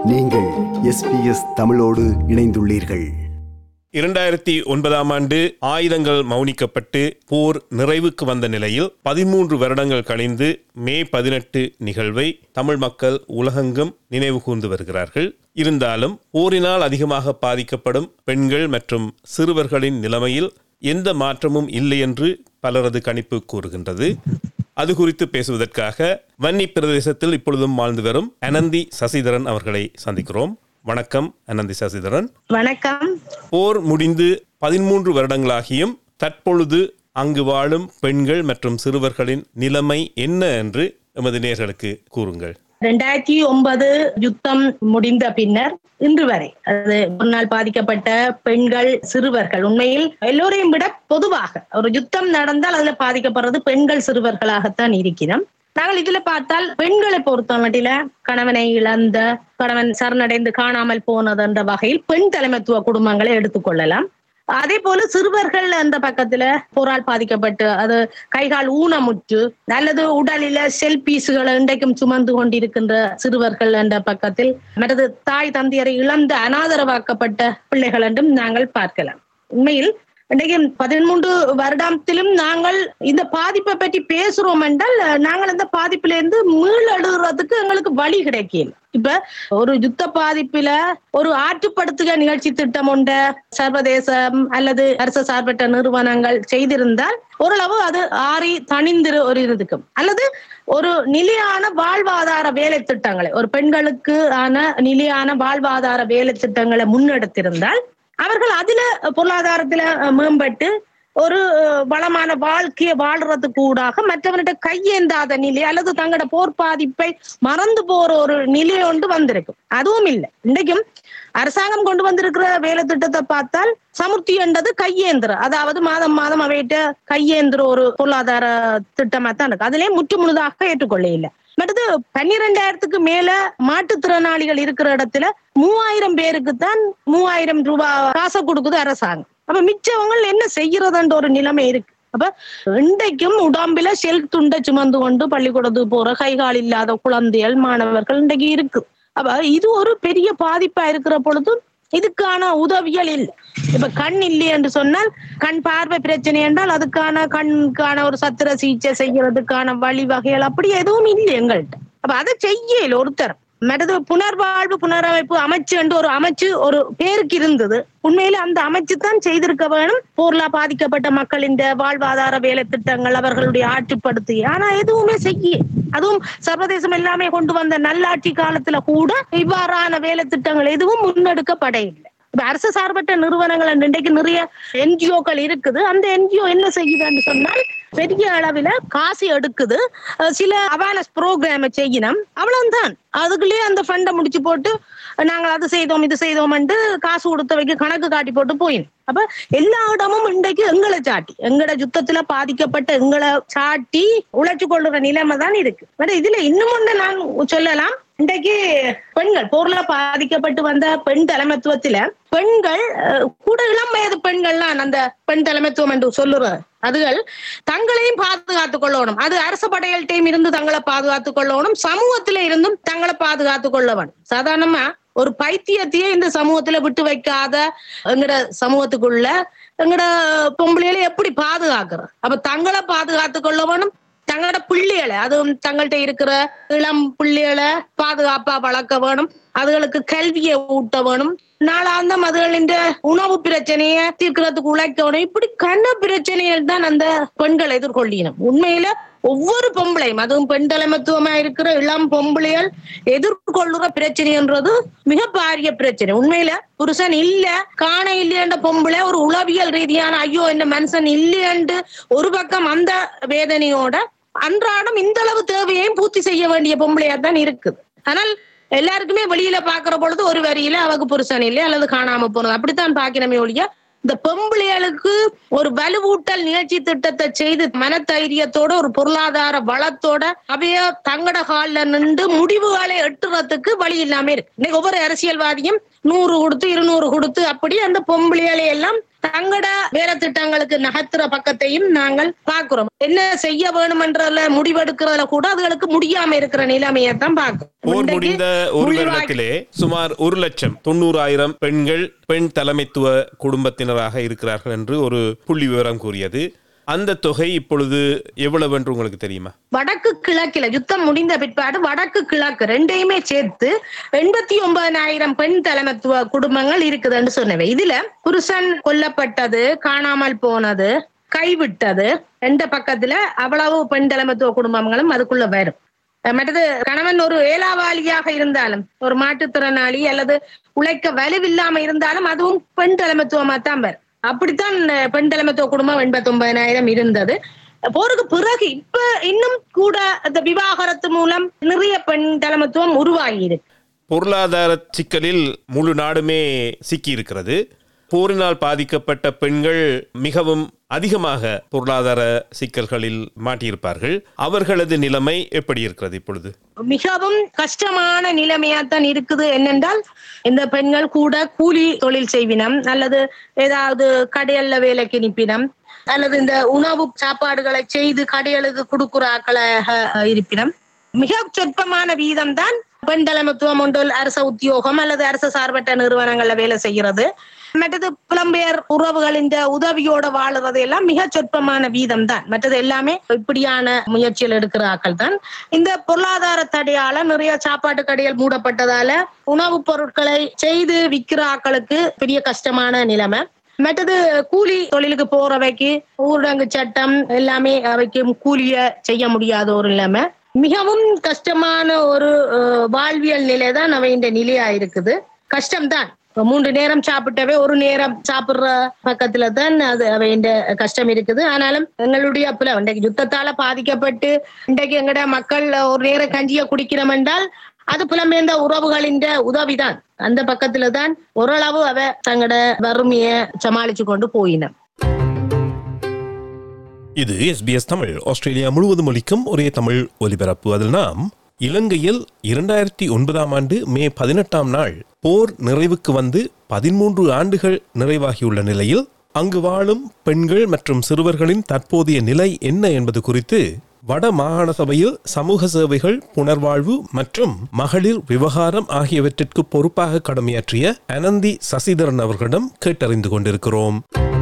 நீங்கள் எஸ்பிஎஸ் தமிழோடு இணைந்துள்ளீர்கள் இரண்டாயிரத்தி ஒன்பதாம் ஆண்டு ஆயுதங்கள் மௌனிக்கப்பட்டு போர் நிறைவுக்கு வந்த நிலையில் பதிமூன்று வருடங்கள் கழிந்து மே பதினெட்டு நிகழ்வை தமிழ் மக்கள் உலகெங்கும் நினைவு கூர்ந்து வருகிறார்கள் இருந்தாலும் போரினால் அதிகமாக பாதிக்கப்படும் பெண்கள் மற்றும் சிறுவர்களின் நிலைமையில் எந்த மாற்றமும் இல்லை என்று பலரது கணிப்பு கூறுகின்றது அது குறித்து பேசுவதற்காக வன்னி பிரதேசத்தில் இப்பொழுதும் வாழ்ந்து வரும் அனந்தி சசிதரன் அவர்களை சந்திக்கிறோம் வணக்கம் அனந்தி சசிதரன் வணக்கம் போர் முடிந்து பதிமூன்று வருடங்களாகியும் தற்பொழுது அங்கு வாழும் பெண்கள் மற்றும் சிறுவர்களின் நிலைமை என்ன என்று எமது நேர்களுக்கு கூறுங்கள் ரெண்டாயிரத்தி ஒன்பது யுத்தம் முடிந்த பின்னர் இன்று வரை அது முன்னால் பாதிக்கப்பட்ட பெண்கள் சிறுவர்கள் உண்மையில் எல்லோரையும் விட பொதுவாக ஒரு யுத்தம் நடந்தால் அதுல பாதிக்கப்படுறது பெண்கள் சிறுவர்களாகத்தான் இருக்கிறோம் நாங்கள் இதுல பார்த்தால் பெண்களை பொறுத்த மட்டில கணவனை இழந்த கணவன் சரணடைந்து காணாமல் போனது என்ற வகையில் பெண் தலைமைத்துவ குடும்பங்களை எடுத்துக்கொள்ளலாம் அதே போல சிறுவர்கள் அந்த பக்கத்துல போரால் பாதிக்கப்பட்டு அது கைகால் ஊனமுற்று அல்லது உடலில செல் பீஸுகளை இன்றைக்கும் சுமந்து கொண்டிருக்கின்ற சிறுவர்கள் என்ற பக்கத்தில் மற்றது தாய் தந்தையரை இழந்த அனாதரவாக்கப்பட்ட பிள்ளைகள் என்றும் நாங்கள் பார்க்கலாம் உண்மையில் இன்றைக்கு பதிமூன்று வருடத்திலும் நாங்கள் இந்த பாதிப்பை பற்றி பேசுறோம் என்றால் நாங்கள் அந்த பாதிப்பிலிருந்து மீளெழுறதுக்கு எங்களுக்கு வழி கிடைக்கல இப்ப ஒரு யுத்த பாதிப்புல ஒரு ஆற்றுப்படுத்துக நிகழ்ச்சி திட்டம் உண்ட சர்வதேசம் அல்லது அரசு சார்பற்ற நிறுவனங்கள் செய்திருந்தால் ஓரளவு அது ஆறி தணிந்திரு ஒரு இருக்கும் அல்லது ஒரு நிலையான வாழ்வாதார வேலை திட்டங்களை ஒரு பெண்களுக்கு ஆன நிலையான வாழ்வாதார வேலை திட்டங்களை முன்னெடுத்திருந்தால் அவர்கள் அதுல பொருளாதாரத்துல மேம்பட்டு ஒரு வளமான வாழ்க்கையை வாழ்றதுக்கு கூடாக மற்றவர்கிட்ட கையேந்தாத நிலை அல்லது தங்களோட போர் பாதிப்பை மறந்து போற ஒரு நிலை ஒன்று வந்திருக்கும் அதுவும் இல்லை இன்றைக்கும் அரசாங்கம் கொண்டு வந்திருக்கிற வேலை திட்டத்தை பார்த்தால் சமுர்த்தி என்றது கையேந்திர அதாவது மாதம் மாதம் அவையிட்ட கையேந்திர ஒரு பொருளாதார திட்டமா தான் இருக்கு அதுலயே முற்று முழுதாக ஏற்றுக்கொள்ள இல்லை மற்றது பன்னிரெண்டாயிரத்துக்கு மேல மாற்றுத்திறனாளிகள் இருக்கிற இடத்துல மூவாயிரம் பேருக்கு தான் மூவாயிரம் ரூபாய் காசை கொடுக்குது அரசாங்கம் அப்ப மிச்சவங்க என்ன செய்யறதுன்ற ஒரு நிலைமை இருக்கு அப்ப இன்றைக்கும் உடம்பில செல் துண்டை சுமந்து கொண்டு பள்ளிக்கூடத்துக்கு போற கைகால் இல்லாத குழந்தைகள் மாணவர்கள் இன்றைக்கு இருக்கு அப்ப இது ஒரு பெரிய பாதிப்பா இருக்கிற பொழுதும் இதுக்கான உதவிகள் இல்லை இப்ப கண் இல்லை என்று சொன்னால் கண் பார்வை பிரச்சனை என்றால் அதுக்கான கண்கான ஒரு சத்திர சிகிச்சை செய்யறதுக்கான வழிவகைகள் அப்படி எதுவும் இல்லை எங்கள்கிட்ட அப்ப அதை செய்யல ஒருத்தர் மற்றது புனர்வாழ்வு புனரமைப்பு அமைச்சு என்று ஒரு அமைச்சு ஒரு பேருக்கு இருந்தது உண்மையில அந்த அமைச்சு தான் செய்திருக்க வேணும் போர்லா பாதிக்கப்பட்ட மக்களின் வாழ்வாதார வேலை திட்டங்கள் அவர்களுடைய ஆட்சிப்படுத்தி ஆனா எதுவுமே செய்ய அதுவும் சர்வதேசம் எல்லாமே கொண்டு வந்த நல்லாட்சி காலத்துல கூட இவ்வாறான வேலை திட்டங்கள் எதுவும் முன்னெடுக்கப்பட இல்லை இப்ப அரசு சார்பற்ற நிறுவனங்கள் இன்றைக்கு நிறைய என்ஜிஓக்கள் இருக்குது அந்த என்ஜிஓ என்ன செய்யுதுன்னு சொன்னால் பெரிய அளவுல காசு எடுக்குது சில அவேர்னஸ் ப்ரோக்ராம செய்யணும் அவ்வளவுதான் அதுக்குள்ளேயே அந்த ஃபண்டை முடிச்சு போட்டு நாங்கள் அது செய்தோம் இது செய்தோம்ட்டு காசு கொடுத்தவைக்கு கணக்கு காட்டி போட்டு போயிடும் அப்ப எல்லா இடமும் இன்றைக்கு எங்களை சாட்டி எங்கட யுத்தத்துல பாதிக்கப்பட்ட எங்களை சாட்டி உழைச்சு கொள்ளுற நிலைமை தான் இருக்கு இதுல இன்னும் ஒண்ணு நான் சொல்லலாம் இன்றைக்கு பெண்கள் போர்ல பாதிக்கப்பட்டு வந்த பெண் தலைமைத்துவத்துல பெண்கள் கூட இளம் வயது பெண்கள்லாம் அந்த பெண் தலைமைத்துவம் என்று சொல்லுற அதுகள் தங்களையும் பாதுகாத்துக் கொள்ளணும் அது அரசு படைகள்கிட்டையும் இருந்து தங்களை பாதுகாத்துக் கொள்ளணும் சமூகத்தில இருந்தும் தங்களை பாதுகாத்துக் கொள்ள வேணும் சாதாரணமா ஒரு பைத்தியத்தையே இந்த சமூகத்துல விட்டு வைக்காத எங்கட சமூகத்துக்குள்ள எங்கட பொம்பளையில எப்படி பாதுகாக்கிறோம் அப்ப தங்களை பாதுகாத்துக் கொள்ள வேணும் தங்களோட பிள்ளைகளை அதுவும் தங்கள்கிட்ட இருக்கிற இளம் பிள்ளைகளை பாதுகாப்பா வளர்க்க வேணும் அதுகளுக்கு கல்வியை ஊட்ட வேணும் நாளாந்தம் அதுகளின் உணவு பிரச்சனைய தீர்க்கிறதுக்கு உழைக்கணும் இப்படி கன பிரச்சனைகள் தான் அந்த பெண்கள் எதிர்கொள்ளினோம் உண்மையில ஒவ்வொரு பொம்பளையும் அதுவும் பெண் தலைமத்துவமா இருக்கிற இளம் பொம்பளைகள் எதிர்கொள்ளுற பிரச்சனைன்றது மிக பாரிய பிரச்சனை உண்மையில புருஷன் இல்ல காண இல்லையன்ற பொம்பளை ஒரு உளவியல் ரீதியான ஐயோ இந்த மனுஷன் இல்லையன்று ஒரு பக்கம் அந்த வேதனையோட அன்றாடம் இந்த அளவு தேவையையும் பூர்த்தி செய்ய வேண்டிய பொம்பளையா தான் இருக்குது ஆனால் எல்லாருக்குமே வெளியில பாக்குற பொழுது ஒரு வரியில அவக்கு புருஷன் இல்லை அல்லது காணாம போனது அப்படித்தான் பாக்கிறமே ஒழிய இந்த பொம்பளைகளுக்கு ஒரு வலுவூட்டல் நிகழ்ச்சி திட்டத்தை செய்து மனதைரியத்தோட ஒரு பொருளாதார வளத்தோட அவைய தங்கட காலில் நின்று முடிவுகளை எட்டுறதுக்கு வழி இல்லாம இருக்கு இன்னைக்கு ஒவ்வொரு அரசியல்வாதியும் நூறு கொடுத்து இருநூறு கொடுத்து அப்படி அந்த பொம்பளைகளை எல்லாம் தங்கட வேலை திட்டங்களுக்கு நகர்த்துற பக்கத்தையும் நாங்கள் பார்க்கிறோம் என்ன செய்ய வேணும்ன்றதுல முடிவெடுக்கிறதுல கூட அதுகளுக்கு முடியாம இருக்கிற நிலைமையை தான் பார்க்கிறோம் போர் இன்றைக்கு முடிந்த ஒரு முள்ளிவாய்- வருடத்திலே சுமார் ஒரு லட்சம் தொண்ணூறாயிரம் பெண்கள் பெண் தலைமைத்துவ குடும்பத்தினராக இருக்கிறார்கள் என்று ஒரு புள்ளி விவரம் கூறியது அந்த தொகை இப்பொழுது எவ்வளவு என்று உங்களுக்கு தெரியுமா வடக்கு கிழக்கில யுத்தம் முடிந்த பிற்பாடு வடக்கு கிழக்கு ரெண்டையுமே சேர்த்து எண்பத்தி ஒன்பதாயிரம் பெண் தலைமைத்துவ குடும்பங்கள் இருக்குதுன்னு சொன்னவை இதுல புருஷன் கொல்லப்பட்டது காணாமல் போனது கைவிட்டது ரெண்டு பக்கத்துல அவ்வளவு பெண் தலைமைத்துவ குடும்பங்களும் அதுக்குள்ள வரும் அஹ் மற்றது கணவன் ஒரு ஏலாவாளியாக இருந்தாலும் ஒரு மாற்றுத்திறனாளி அல்லது உழைக்க வலுவில்லாம இருந்தாலும் அதுவும் பெண் தலைமைத்துவமா தான் வரும் அப்படித்தான் அஹ், பெண் தலைமைத்துவ குடும்பம் எண்பத்தி ஒன்பதாயிரம் இருந்தது போருக்கு பிறகு இப்ப இன்னும் கூட அந்த விவாகரத்து மூலம் நிறைய பெண் தலைமைத்துவம் உருவாகி இருக்கு பொருளாதார சிக்கலில் முழு நாடுமே சிக்கி இருக்கிறது போரினால் பாதிக்கப்பட்ட பெண்கள் மிகவும் அதிகமாக பொருளாதார சிக்கல்களில் மாட்டியிருப்பார்கள் அவர்களது நிலைமை எப்படி இருக்கிறது இப்பொழுது மிகவும் கஷ்டமான நிலைமையாத்தான் இருக்குது என்னென்றால் இந்த பெண்கள் கூட கூலி தொழில் செய்வினம் அல்லது ஏதாவது கடையல்ல வேலைக்கு நிப்பினம் அல்லது இந்த உணவு சாப்பாடுகளை செய்து கடையலுக்கு கொடுக்குற ஆக்களாக இருப்பினம் மிக சொற்பமான வீதம் தான் பெண் தலைமைத்துவம் ஒன்று அரச உத்தியோகம் அல்லது அரசு சார்பற்ற நிறுவனங்கள்ல வேலை செய்கிறது மற்றது புலம்பெயர் உறவுகள் இந்த உதவியோட வாழுறது எல்லாம் மிக சொற்பமான வீதம் தான் மற்றது எல்லாமே இப்படியான முயற்சிகள் எடுக்கிற ஆக்கள் தான் இந்த பொருளாதார தடையால நிறைய சாப்பாட்டு கடைகள் மூடப்பட்டதால உணவுப் பொருட்களை செய்து விற்கிற ஆக்களுக்கு பெரிய கஷ்டமான நிலைமை மற்றது கூலி தொழிலுக்கு போறவைக்கு ஊரடங்கு சட்டம் எல்லாமே அவைக்கு கூலிய செய்ய முடியாத ஒரு நிலைமை மிகவும் கஷ்டமான ஒரு அஹ், வாழ்வியல் நிலை தான் அவை இந்த நிலையா இருக்குது கஷ்டம்தான் இப்ப மூன்று நேரம் சாப்பிட்டவே ஒரு நேரம் சாப்பிடுற பக்கத்துல தான் அது அவை இந்த கஷ்டம் இருக்குது ஆனாலும் எங்களுடைய அப்பல இன்றைக்கு யுத்தத்தால பாதிக்கப்பட்டு இன்றைக்கு எங்கட மக்கள் ஒரு நேரம் கஞ்சிய குடிக்கிறோம் என்றால் அது புலம்பெயர்ந்த உறவுகளின் உதவிதான் அந்த பக்கத்துல தான் ஓரளவு அவ தங்களோட வறுமைய சமாளிச்சு கொண்டு போயின இது எஸ்பிஎஸ் தமிழ் ஆஸ்திரேலியா முழுவதும் ஒலிக்கும் ஒரே தமிழ் ஒலிபரப்பு அதில் நாம் இலங்கையில் இரண்டாயிரத்தி ஒன்பதாம் ஆண்டு மே பதினெட்டாம் நாள் போர் நிறைவுக்கு வந்து பதிமூன்று ஆண்டுகள் நிறைவாகியுள்ள நிலையில் அங்கு வாழும் பெண்கள் மற்றும் சிறுவர்களின் தற்போதைய நிலை என்ன என்பது குறித்து வட மாகாண சபையில் சமூக சேவைகள் புனர்வாழ்வு மற்றும் மகளிர் விவகாரம் ஆகியவற்றிற்கு பொறுப்பாக கடமையாற்றிய அனந்தி சசிதரன் அவர்களிடம் கேட்டறிந்து கொண்டிருக்கிறோம்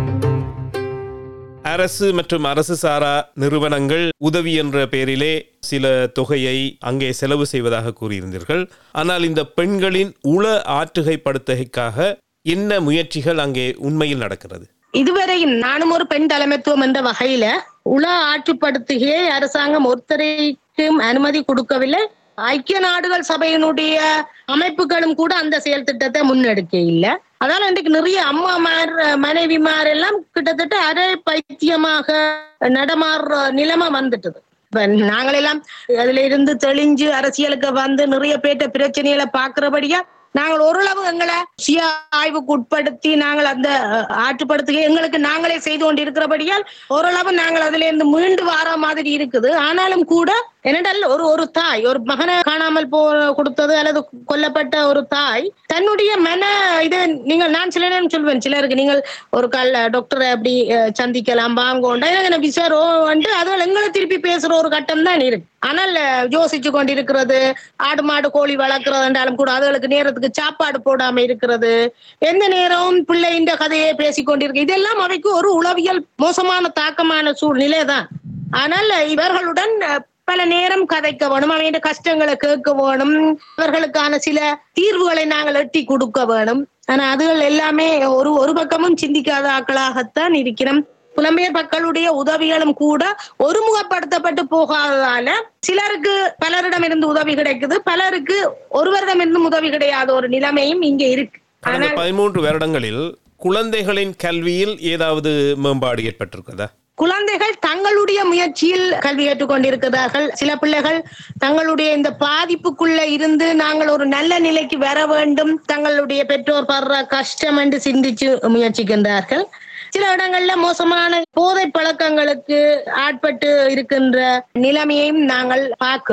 அரசு மற்றும் அரசு சாரா நிறுவனங்கள் உதவி என்ற பெயரிலே சில தொகையை அங்கே செலவு செய்வதாக கூறியிருந்தீர்கள் ஆனால் இந்த பெண்களின் உள ஆற்றுகைப்படுத்துகைக்காக என்ன முயற்சிகள் அங்கே உண்மையில் நடக்கிறது இதுவரையும் நானும் ஒரு பெண் தலைமைத்துவம் என்ற வகையில உள ஆட்சிப்படுத்துகையை அரசாங்கம் ஒருத்தரைக்கும் அனுமதி கொடுக்கவில்லை ஐக்கிய நாடுகள் சபையினுடைய அமைப்புகளும் கூட அந்த செயல் திட்டத்தை முன்னெடுக்க இல்லை அதனால இன்றைக்கு நிறைய அம்மாமார் மனைவிமார் எல்லாம் கிட்டத்தட்ட அரை பைத்தியமாக நடமாடுற நிலைமை வந்துட்டது இப்ப நாங்களெல்லாம் அதுல இருந்து தெளிஞ்சு அரசியலுக்கு வந்து நிறைய பேர்ட்ட பிரச்சனைகளை பாக்குறபடியா நாங்கள் ஓரளவு எங்களை சுய ஆய்வுக்கு உட்படுத்தி நாங்கள் அந்த அஹ், ஆற்றுப்படுத்துகை எங்களுக்கு நாங்களே செய்து கொண்டு இருக்கிறபடியால் ஓரளவு நாங்கள் அதுல இருந்து மீண்டு வர மாதிரி இருக்குது ஆனாலும் கூட என்னடால் ஒரு ஒரு தாய் ஒரு மகனை காணாமல் போ கொடுத்தது அல்லது கொல்லப்பட்ட ஒரு தாய் தன்னுடைய மன இது நீங்கள் நான் சில நேரம் சொல்வேன் சிலருக்கு நீங்கள் ஒரு கால் டாக்டரை அப்படி அஹ், சந்திக்கலாம் வாங்கோண்டா எனக்கு விசாரோ வந்து அதுகள் எங்களை திருப்பி பேசுற ஒரு கட்டம் தான் இருக்கு ஆனால் அஹ், யோசிச்சு கொண்டிருக்கிறது ஆடு மாடு கோழி வளர்க்கறது என்றாலும் கூட அதுகளுக்கு நேரத்துக்கு சாப்பாடு போடாம இருக்கிறது எந்த நேரமும் பிள்ளையின் கதையை பேசிக் கொண்டிருக்கு இதெல்லாம் அவைக்கு ஒரு உளவியல் மோசமான தாக்கமான சூழ்நிலை தான் ஆனால் இவர்களுடன் அஹ், பல நேரம் கதைக்க வேணும் அவன் கஷ்டங்களை கேட்க வேணும் அவர்களுக்கான சில தீர்வுகளை நாங்கள் எட்டி கொடுக்க வேணும் ஆனா அதுகள் எல்லாமே ஒரு ஒரு பக்கமும் சிந்திக்காத ஆக்களாகத்தான் இருக்கிறோம் புலம்பெயர் மக்களுடைய உதவிகளும் கூட ஒருமுகப்படுத்தப்பட்டு போகாததால சிலருக்கு பலரிடமிருந்து உதவி கிடைக்குது பலருக்கு ஒருவரிடமிருந்தும் உதவி கிடையாத ஒரு நிலைமையும் இங்க இருக்கு கடந்த பதிமூன்று வருடங்களில் குழந்தைகளின் கல்வியில் ஏதாவது மேம்பாடு ஏற்பட்டிருக்கிறதா குழந்தைகள் தங்களுடைய முயற்சியில் கல்வி கற்றுக்கொண்டிருக்கிறார்கள் சில பிள்ளைகள் தங்களுடைய இந்த பாதிப்புக்குள்ள இருந்து நாங்கள் ஒரு நல்ல நிலைக்கு வர வேண்டும் தங்களுடைய பெற்றோர் படுற கஷ்டம் என்று சிந்திச்சு முயற்சிக்கின்றார்கள் சில இடங்கள்ல மோசமான போதை பழக்கங்களுக்கு ஆட்பட்டு இருக்கின்ற நிலைமையையும் நாங்கள் பார்க்கிறோம்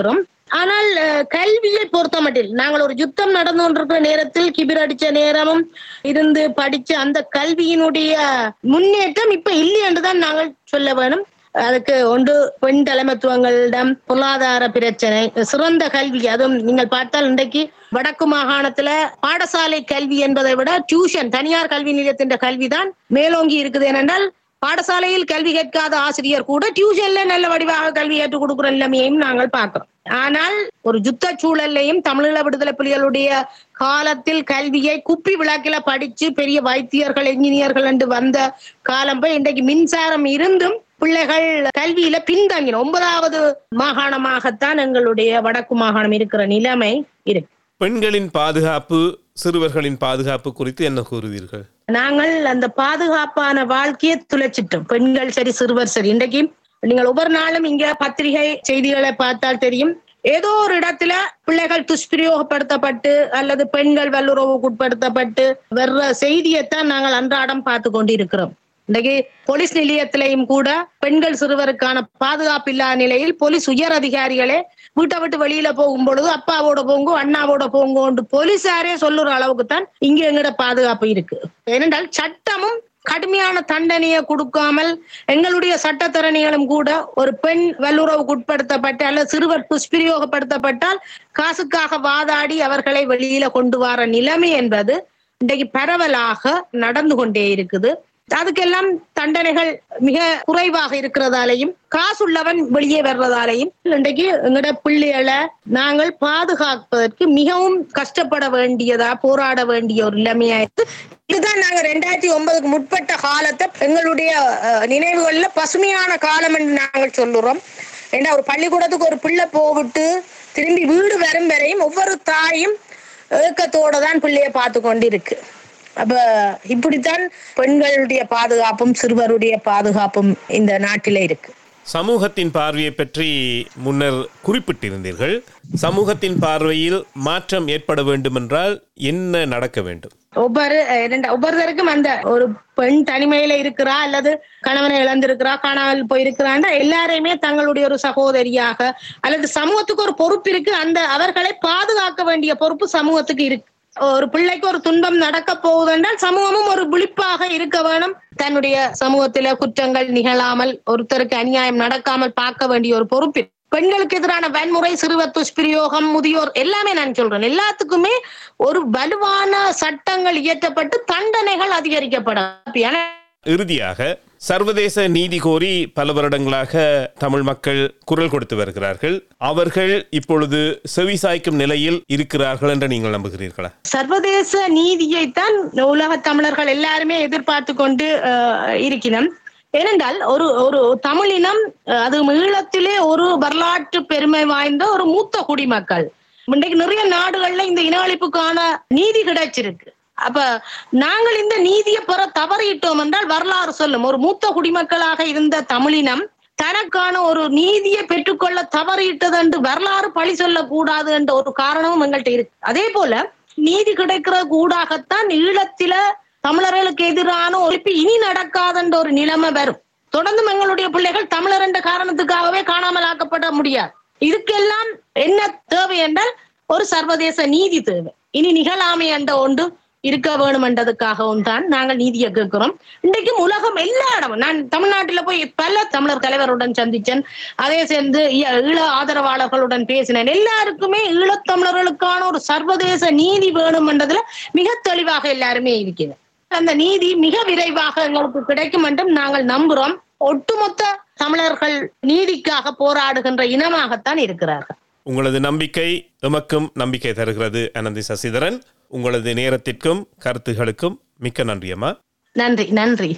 ஆனால் அஹ், கல்வியை பொறுத்த மட்டில் நாங்கள் ஒரு யுத்தம் நடந்து கொண்டிருக்கிற நேரத்தில் கிபிர் அடிச்ச நேரமும் இருந்து படிச்ச அந்த கல்வியினுடைய முன்னேற்றம் இப்ப இல்லை என்றுதான் நாங்கள் சொல்ல வேணும் அதுக்கு ஒன்று பெண் தலைமைத்துவங்களிடம் பொருளாதார பிரச்சனை சிறந்த கல்வி அதுவும் நீங்கள் பார்த்தால் இன்றைக்கு வடக்கு மாகாணத்துல பாடசாலை கல்வி என்பதை விட டியூஷன் தனியார் கல்வி நிலையத்தின் கல்விதான் மேலோங்கி இருக்குது ஏனென்றால் பாடசாலையில் கல்வி கேட்காத ஆசிரியர் கூட டியூஷன்ல நல்ல வடிவாக கல்வி ஏற்றுக் கொடுக்கிற நிலைமையையும் நாங்கள் பார்க்கிறோம் ஆனால் ஒரு யுத்த சூழல்லையும் தமிழீழ விடுதலை புலிகளுடைய காலத்தில் கல்வியை குப்பி விளக்கில படிச்சு பெரிய வைத்தியர்கள் என்ஜினியர்கள் என்று வந்த காலம் போய் இன்றைக்கு மின்சாரம் இருந்தும் பிள்ளைகள் கல்வியில பின்தங்கின ஒன்பதாவது மாகாணமாகத்தான் எங்களுடைய வடக்கு மாகாணம் இருக்கிற நிலைமை இருக்கு பெண்களின் பாதுகாப்பு சிறுவர்களின் பாதுகாப்பு குறித்து என்ன கூறுவீர்கள் நாங்கள் அந்த பாதுகாப்பான வாழ்க்கையை துளைச்சிட்டோம் பெண்கள் சரி சிறுவர் சரி இன்றைக்கு நீங்கள் ஒவ்வொரு நாளும் இங்க பத்திரிகை செய்திகளை பார்த்தால் தெரியும் ஏதோ ஒரு இடத்துல பிள்ளைகள் துஷ்பிரயோகப்படுத்தப்பட்டு அல்லது பெண்கள் வல்லுறவுக்குட்படுத்தப்பட்டு வர்ற செய்தியைத்தான் நாங்கள் அன்றாடம் பார்த்து கொண்டு இருக்கிறோம் இன்றைக்கு போலீஸ் நிலையத்திலையும் கூட பெண்கள் சிறுவருக்கான பாதுகாப்பு இல்லாத நிலையில் போலீஸ் உயர் அதிகாரிகளே வீட்டை விட்டு வெளியில போகும் பொழுது அப்பாவோட போங்கோ அண்ணாவோட போங்கோன்னு போலீசாரே சொல்லுற அளவுக்கு தான் இங்க எங்கட பாதுகாப்பு இருக்கு ஏனென்றால் சட்டமும் கடுமையான தண்டனையை கொடுக்காமல் எங்களுடைய சட்டத்தரணிகளும் கூட ஒரு பெண் வல்லுறவுக்கு உட்படுத்தப்பட்டு அல்லது சிறுவர் துஷ்பிரயோகப்படுத்தப்பட்டால் காசுக்காக வாதாடி அவர்களை வெளியில கொண்டு வர நிலைமை என்பது இன்றைக்கு பரவலாக நடந்து கொண்டே இருக்குது அதுக்கெல்லாம் தண்டனைகள் மிக குறைவாக இருக்கிறதாலையும் காசுள்ளவன் வெளியே வர்றதாலையும் இன்றைக்கு எங்கட பிள்ளைகளை நாங்கள் பாதுகாப்பதற்கு மிகவும் கஷ்டப்பட வேண்டியதா போராட வேண்டிய ஒரு நிலைமையாயிருக்கு இதுதான் நாங்க ரெண்டாயிரத்தி ஒன்பதுக்கு முற்பட்ட காலத்தை எங்களுடைய அஹ், நினைவுகள்ல பசுமையான காலம் என்று நாங்கள் சொல்லுறோம் ஏன்னா ஒரு பள்ளிக்கூடத்துக்கு ஒரு பிள்ளை போவிட்டு திரும்பி வீடு வரும் வரையும் ஒவ்வொரு தாயும் ஏக்கத்தோட தான் பிள்ளைய பார்த்து கொண்டு இருக்கு அப்ப இப்படித்தான் பெண்களுடைய பாதுகாப்பும் சிறுவருடைய பாதுகாப்பும் இந்த நாட்டில இருக்கு சமூகத்தின் பார்வையை பற்றி முன்னர் குறிப்பிட்டிருந்தீர்கள் சமூகத்தின் பார்வையில் மாற்றம் ஏற்பட வேண்டுமென்றால் என்ன நடக்க வேண்டும் ஒவ்வொரு அஹ், இரண்டு- ஒவ்வொருத்தருக்கும் அந்த ஒரு பெண் தனிமையில இருக்கிறா அல்லது கணவனை இழந்திருக்கிறா காணாமல் போயிருக்கிறான்னா எல்லாரையுமே தங்களுடைய ஒரு சகோதரியாக அல்லது சமூகத்துக்கு ஒரு பொறுப்பு இருக்கு அந்த அவர்களை பாதுகாக்க வேண்டிய பொறுப்பு சமூகத்துக்கு இருக்கு ஒரு பிள்ளைக்கு ஒரு துன்பம் நடக்க போகுதென்றால் சமூகமும் ஒரு விழிப்பாக இருக்க வேணும் தன்னுடைய சமூகத்தில குற்றங்கள் நிகழாமல் ஒருத்தருக்கு அநியாயம் நடக்காமல் பார்க்க வேண்டிய ஒரு பொறுப்பு இருக்கு. பெண்களுக்கு எதிரான வன்முறை சிறுவர் துஷ்பிரயோகம் முதியோர் எல்லாமே நான் சொல்றேன் எல்லாத்துக்குமே ஒரு வலுவான சட்டங்கள் இயற்றப்பட்டு தண்டனைகள் அதிகரிக்கப்படும் ஏன்னா இறுதியாக சர்வதேச நீதி கோரி பல வருடங்களாக தமிழ் மக்கள் குரல் கொடுத்து வருகிறார்கள் அவர்கள் இப்பொழுது செவிசாய்க்கும் நிலையில் இருக்கிறார்கள் என்று நீங்கள் நம்புகிறீர்களா சர்வதேச நீதியைத்தான் உலக தமிழர்கள் எல்லாருமே எதிர்பார்த்து கொண்டு அஹ், இருக்கிறோம் ஏனென்றால் ஒரு ஒரு தமிழினம் அஹ், அது ஈழத்திலே ஒரு வரலாற்று பெருமை வாய்ந்த ஒரு மூத்த குடிமக்கள் இன்றைக்கு நிறைய நாடுகள்ல இந்த இன அழிப்புக்கான நீதி கிடைச்சிருக்கு அப்ப நாங்கள் இந்த நீதியை பெற தவறிட்டோம் என்றால் வரலாறு சொல்லும் ஒரு மூத்த குடிமக்களாக இருந்த தமிழினம் தனக்கான ஒரு நீதியை பெற்றுக்கொள்ள தவறிட்டது என்று வரலாறு பழி சொல்லக்கூடாது என்ற ஒரு காரணமும் எங்கள்கிட்ட இருக்கு அதே போல நீதி கிடைக்கிற கூடாகத்தான் ஈழத்தில தமிழர்களுக்கு எதிரான ஒழிப்பு இனி நடக்காதென்ற ஒரு நிலைமை வரும் தொடர்ந்து எங்களுடைய பிள்ளைகள் தமிழர் என்ற காரணத்துக்காகவே காணாமல் ஆக்கப்பட முடியாது இதுக்கெல்லாம் என்ன தேவை என்றால் ஒரு சர்வதேச நீதி தேவை இனி நிகழாமை என்ற ஒன்று இருக்க வேணும் என்றதுக்காகவும் தான் நாங்கள் நீதியை கேட்கிறோம் இன்றைக்கும் உலகம் எல்லா இடமும் நான் தமிழ்நாட்டில போய் பல தமிழர் தலைவருடன் சந்திச்சேன் அதே சேர்ந்து ஈ- ஈழ ஆதரவாளர்களுடன் பேசினேன் எல்லாருக்குமே ஈழத்தமிழர்களுக்கான ஒரு சர்வதேச நீதி வேணும் என்றதுல மிக தெளிவாக எல்லாருமே இருக்கிறது அந்த நீதி மிக விரைவாக எங்களுக்கு கிடைக்கும் என்றும் நாங்கள் நம்புறோம் ஒட்டுமொத்த தமிழர்கள் நீதிக்காக போராடுகின்ற இனமாகத்தான் இருக்கிறார்கள் உங்களது நம்பிக்கை எமக்கும் நம்பிக்கை தருகிறது அனந்தி சசிதரன் உங்களது நேரத்திற்கும் கருத்துகளுக்கும் மிக்க நன்றி அம்மா நன்றி நன்றி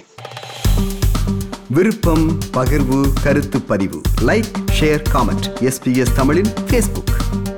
விருப்பம் பகிர்வு கருத்து பதிவு லைக் ஷேர் காமெண்ட் எஸ்பிஎஸ் தமிழின் ஃபேஸ்புக்